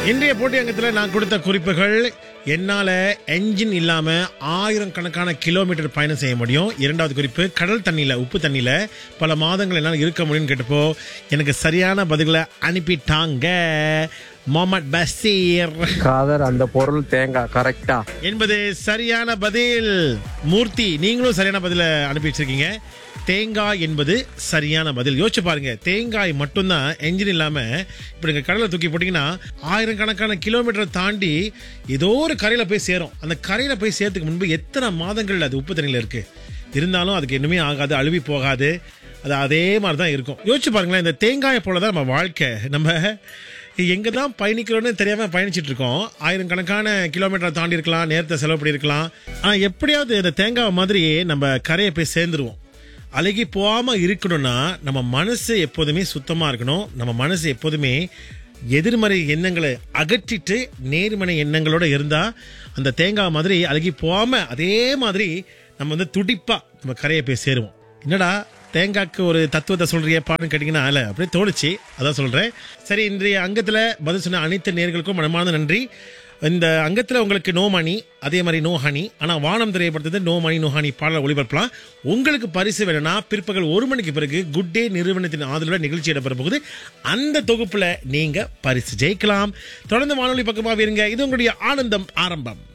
இன்றைய போட்டி அங்கத்தில் நான் கொடுத்த குறிப்புகள் என்னால் என்ஜின் இல்லாமல் ஆயிரம் கணக்கான கிலோமீட்டர் பயணம் செய்ய முடியும் இரண்டாவது குறிப்பு கடல் தண்ணியில் உப்பு தண்ணியில் பல மாதங்கள் என்னால் இருக்க முடியும்னு கேட்டப்போ எனக்கு சரியான பதில்களை அனுப்பிட்டாங்க முகமது பசீர் காதர் அந்த பொருள் தேங்காய் கரெக்டா என்பது சரியான பதில் மூர்த்தி நீங்களும் சரியான பதில அனுப்பி வச்சிருக்கீங்க தேங்காய் என்பது சரியான பதில் யோசிச்சு பாருங்க தேங்காய் மட்டும்தான் என்ஜின் இல்லாம இப்ப நீங்க கடலை தூக்கி போட்டீங்கன்னா ஆயிரக்கணக்கான கிலோமீட்டரை தாண்டி ஏதோ ஒரு கரையில போய் சேரும் அந்த கரையில போய் சேர்த்துக்கு முன்பு எத்தனை மாதங்கள் அது உப்பு தண்ணியில இருக்கு இருந்தாலும் அதுக்கு இன்னுமே ஆகாது அழுவி போகாது அது அதே மாதிரி தான் இருக்கும் யோசிச்சு பாருங்களேன் இந்த தேங்காயை போல தான் நம்ம வாழ்க்கை நம்ம எங்க தான் பயணிக்கிறோம்னு தெரியாம பயணிச்சிட்டு இருக்கோம் ஆயிரம் கணக்கான கிலோமீட்டர் தாண்டி இருக்கலாம் நேரத்தை செலவு பண்ணியிருக்கலாம் ஆனா எப்படியாவது இந்த தேங்காய் மாதிரியே நம்ம கரையை போய் சேர்ந்துருவோம் அழுகி போகாம இருக்கணும்னா நம்ம மனசு எப்போதுமே சுத்தமா இருக்கணும் நம்ம மனசு எப்போதுமே எதிர்மறை எண்ணங்களை அகற்றிட்டு நேர்மறை எண்ணங்களோட இருந்தா அந்த தேங்காய் மாதிரி அழுகி போகாம அதே மாதிரி நம்ம வந்து துடிப்பா நம்ம கரையை போய் சேருவோம் என்னடா தேங்காய்க்கு ஒரு தத்துவத்தை சொல்றியப்பான்னு கேட்டீங்கன்னா இல்ல அப்படியே தோணுச்சு அதான் சொல்றேன் சரி இன்றைய அங்கத்துல பதில் சொன்ன அனைத்து நேர்களுக்கும் மனமார்ந்த நன்றி இந்த அங்கத்துல உங்களுக்கு நோ மணி அதே மாதிரி நோ ஹனி ஆனா வானம் திரையப்படுத்தது நோ மணி நோ ஹனி பாடல் ஒளிபரப்பலாம் உங்களுக்கு பரிசு வேணும்னா பிற்பகல் ஒரு மணிக்கு பிறகு குட் டே நிறுவனத்தின் ஆதரவுல நிகழ்ச்சி இடம்பெற போகுது அந்த தொகுப்புல நீங்க பரிசு ஜெயிக்கலாம் தொடர்ந்து வானொலி பக்கமாக இருங்க இது உங்களுடைய ஆனந்தம் ஆரம்பம்